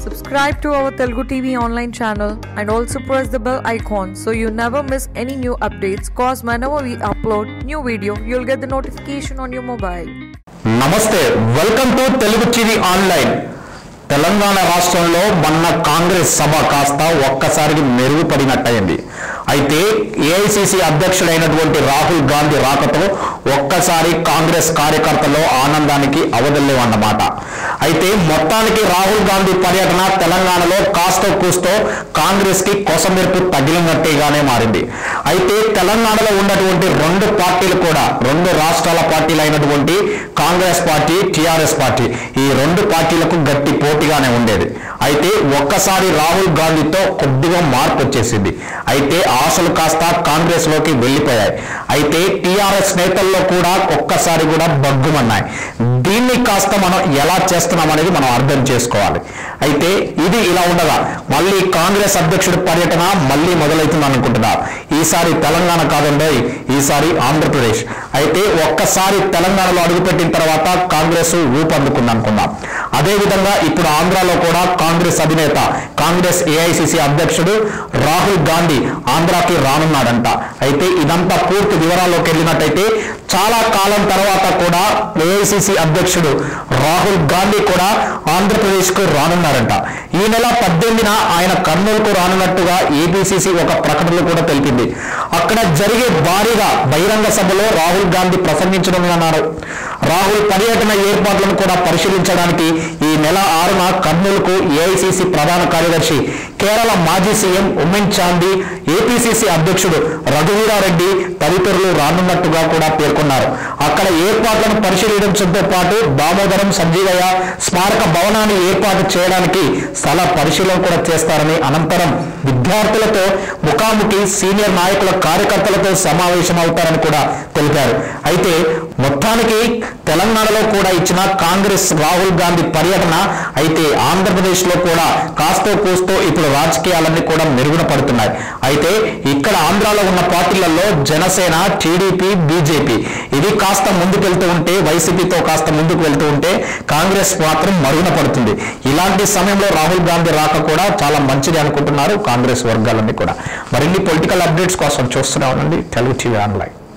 Subscribe to our Telugu TV online channel and also press the bell icon so you never miss any new updates. Cause whenever we upload new video, you'll get the notification on your mobile. నమస్తే welcome to Telugu TV online Telangana రాష్ట్రంలో మొన్న కాంగ్రెస్ సభ కాస్త ఒక్కసారికి మెరుగుపడినట్టయింది అయితే AICC అధ్యక్షుడైనటువంటి Rahul Gandhi రాకతో ఒక్కసారి కాంగ్రెస్ కార్యకర్తల్లో ఆనందానికి అవదలేవన్నమాట అయితే మొత్తానికి రాహుల్ గాంధీ పర్యటన తెలంగాణలో కాస్తో కూస్తో కాంగ్రెస్ కి కొసమెరుపు తగిలినట్టేగానే మారింది అయితే తెలంగాణలో ఉన్నటువంటి రెండు పార్టీలు కూడా రెండు రాష్ట్రాల పార్టీలు అయినటువంటి కాంగ్రెస్ పార్టీ టిఆర్ఎస్ పార్టీ ఈ రెండు పార్టీలకు గట్టి పోటీగానే ఉండేది అయితే ఒక్కసారి రాహుల్ గాంధీతో కొద్దిగా మార్పు వచ్చేసింది అయితే ఆశలు కాస్త కాంగ్రెస్ లోకి వెళ్ళిపోయాయి అయితే టిఆర్ఎస్ నేతల్లో కూడా ఒక్కసారి కూడా బగ్గుమన్నాయి దీన్ని కాస్త మనం ఎలా చేస్తున్నాం అనేది మనం అర్థం చేసుకోవాలి అయితే ఇది ఇలా ఉండగా మళ్ళీ కాంగ్రెస్ అధ్యక్షుడి పర్యటన మళ్ళీ మొదలవుతుంది అనుకుంటున్నారు ఈసారి తెలంగాణ కాదండి ఈసారి ఆంధ్రప్రదేశ్ అయితే ఒక్కసారి తెలంగాణలో అడుగుపెట్టిన తర్వాత కాంగ్రెస్ ఊపందుకుంది అనుకుందాం అదేవిధంగా ఇప్పుడు ఆంధ్రాలో కూడా కాంగ్రెస్ అధినేత కాంగ్రెస్ ఏఐసిసి అధ్యక్షుడు రాహుల్ గాంధీ ఆంధ్రాకి రానున్నాడంట అయితే ఇదంతా పూర్తి వివరాల్లోకి వెళ్ళినట్టయితే చాలా కాలం తర్వాత కూడా ఏఐసిసి అధ్యక్షుడు రాహుల్ గాంధీ కూడా ఆంధ్రప్రదేశ్ కు రానున్నారంట ఈ నెల పద్దెనిమిదిన ఆయన కర్నూలుకు రానున్నట్టుగా ఏపీసీసీ ఒక ప్రకటనలో కూడా తెలిపింది అక్కడ జరిగే భారీగా బహిరంగ సభలో రాహుల్ గాంధీ ప్రసంగించనున్నారు రాహుల్ పర్యటన ఏర్పాట్లను కూడా పరిశీలించడానికి ఈ నెల ఆరున కర్నూలుకు ఏఐసిసి ప్రధాన కార్యదర్శి కేరళ మాజీ సీఎం ఉమెన్ చాందీ ఏపీసీసీ అధ్యక్షుడు రఘువీరారెడ్డి తదితరులు రానున్నట్టుగా కూడా పేర్కొన్నారు అక్కడ ఏర్పాట్లను పరిశీలించడంతో పాటు దామోదరం సంజీవయ్య స్మారక భవనాన్ని ఏర్పాటు చేయడానికి స్థల పరిశీలన కూడా చేస్తారని అనంతరం విద్యార్థులతో ముఖాముఖి సీనియర్ నాయకుల కార్యకర్తలతో సమావేశం అవుతారని కూడా తెలిపారు అయితే మొత్తానికి తెలంగాణలో కూడా ఇచ్చిన కాంగ్రెస్ రాహుల్ గాంధీ పర్యటన అయితే ఆంధ్రప్రదేశ్ లో కూడా కాస్తో కూస్తో ఇప్పుడు రాజకీయాలన్నీ కూడా మెరుగున పడుతున్నాయి అయితే ఇక్కడ ఆంధ్రాలో ఉన్న పార్టీలలో జనసేన టీడీపీ బీజేపీ ఇది కాస్త ముందుకు వెళ్తూ ఉంటే వైసీపీతో కాస్త ముందుకు వెళ్తూ ఉంటే కాంగ్రెస్ మాత్రం మరుగున పడుతుంది ఇలాంటి సమయంలో రాహుల్ గాంధీ రాక కూడా చాలా మంచిది అనుకుంటున్నారు కాంగ్రెస్ వర్గాలన్నీ కూడా మరిన్ని పొలిటికల్ అప్డేట్స్ కోసం చూస్తూనే ఉండండి తెలుగు టీవీ ఆన్లైన్